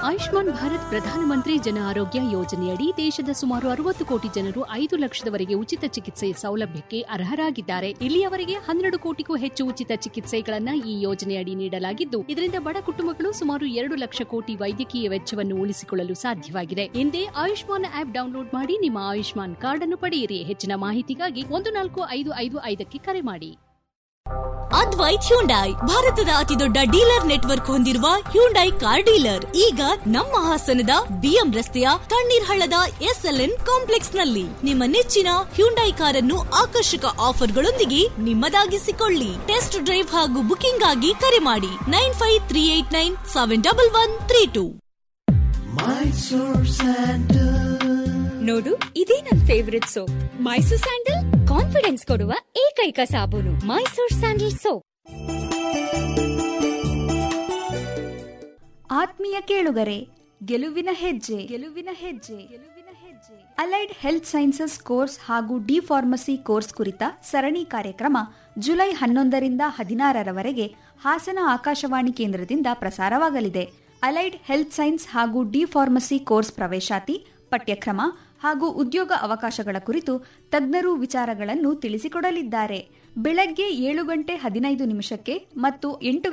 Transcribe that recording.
ಆಯುಷ್ಮಾನ್ ಭಾರತ್ ಪ್ರಧಾನಮಂತ್ರಿ ಜನ ಆರೋಗ್ಯ ಯೋಜನೆಯಡಿ ದೇಶದ ಸುಮಾರು ಅರವತ್ತು ಕೋಟಿ ಜನರು ಐದು ಲಕ್ಷದವರೆಗೆ ಉಚಿತ ಚಿಕಿತ್ಸೆ ಸೌಲಭ್ಯಕ್ಕೆ ಅರ್ಹರಾಗಿದ್ದಾರೆ ಇಲ್ಲಿಯವರೆಗೆ ಹನ್ನೆರಡು ಕೋಟಿಗೂ ಹೆಚ್ಚು ಉಚಿತ ಚಿಕಿತ್ಸೆಗಳನ್ನ ಈ ಯೋಜನೆಯಡಿ ನೀಡಲಾಗಿದ್ದು ಇದರಿಂದ ಬಡ ಕುಟುಂಬಗಳು ಸುಮಾರು ಎರಡು ಲಕ್ಷ ಕೋಟಿ ವೈದ್ಯಕೀಯ ವೆಚ್ಚವನ್ನು ಉಳಿಸಿಕೊಳ್ಳಲು ಸಾಧ್ಯವಾಗಿದೆ ಹಿಂದೆ ಆಯುಷ್ಮಾನ್ ಆಪ್ ಡೌನ್ಲೋಡ್ ಮಾಡಿ ನಿಮ್ಮ ಆಯುಷ್ಮಾನ್ ಕಾರ್ಡ್ ಅನ್ನು ಪಡೆಯಿರಿ ಹೆಚ್ಚಿನ ಮಾಹಿತಿಗಾಗಿ ಒಂದು ನಾಲ್ಕು ಐದು ಐದು ಐದಕ್ಕೆ ಕರೆ ಮಾಡಿ ಅದ್ವೈತ್ ಹ್ಯುಂಡೈ ಭಾರತದ ಅತಿದೊಡ್ಡ ಡೀಲರ್ ನೆಟ್ವರ್ಕ್ ಹೊಂದಿರುವ ಹ್ಯುಂಡೈ ಕಾರ್ ಡೀಲರ್ ಈಗ ನಮ್ಮ ಹಾಸನದ ಬಿಎಂ ರಸ್ತೆಯ ತಣ್ಣೀರ್ ಹಳ್ಳದ ಎಸ್ಎಲ್ಎನ್ ಕಾಂಪ್ಲೆಕ್ಸ್ ನಲ್ಲಿ ನಿಮ್ಮ ನೆಚ್ಚಿನ ಹ್ಯುಂಡೈ ಕಾರನ್ನು ಆಕರ್ಷಕ ಆಫರ್ಗಳೊಂದಿಗೆ ನಿಮ್ಮದಾಗಿಸಿಕೊಳ್ಳಿ ಟೆಸ್ಟ್ ಡ್ರೈವ್ ಹಾಗೂ ಬುಕಿಂಗ್ ಆಗಿ ಕರೆ ಮಾಡಿ nine five three eight nine seven double one three two ನೋಡು ಇದೇ ನನ್ favourite soap Mysore sandal confidence ಕೊಡುವ ಏಕೈಕ ಸಾಬೂನು ಮೈಸೂರ್ ಸ್ಯಾಂಡಲ್ ಸೋಪ್ ಆತ್ಮೀಯ ಕೇಳುಗರೆ ಗೆಲುವಿನ ಹೆಜ್ಜೆ ಗೆಲುವಿನ ಹೆಜ್ಜೆ ಗೆಲುವಿನ ಹೆಜ್ಜೆ ಅಲೈಡ್ ಹೆಲ್ತ್ ಸೈನ್ಸಸ್ ಕೋರ್ಸ್ ಹಾಗೂ ಡಿ ಫಾರ್ಮಸಿ ಕೋರ್ಸ್ ಕುರಿತ ಸರಣಿ ಕಾರ್ಯಕ್ರಮ ಜುಲೈ ಹನ್ನೊಂದರಿಂದ ಹದಿನಾರರವರೆಗೆ ಹಾಸನ ಆಕಾಶವಾಣಿ ಕೇಂದ್ರದಿಂದ ಪ್ರಸಾರವಾಗಲಿದೆ ಅಲೈಡ್ ಹೆಲ್ತ್ ಸೈನ್ಸ್ ಹಾಗೂ ಡಿ ಫಾರ್ಮಸಿ ಕೋರ್ಸ್ ಪ್ರವೇಶಾತಿ ಪಠ್ಯಕ್ರಮ ಹಾಗೂ ಉದ್ಯೋಗ ಅವಕಾಶಗಳ ಕುರಿತು ತಜ್ಞರು ವಿಚಾರಗಳನ್ನು ತಿಳಿಸಿಕೊಡಲಿದ್ದಾರೆ ಬೆಳಗ್ಗೆ ಏಳು ಗಂಟೆ ಹದಿನೈದು ನಿಮಿಷಕ್ಕೆ ಮತ್ತು ಎಂಟು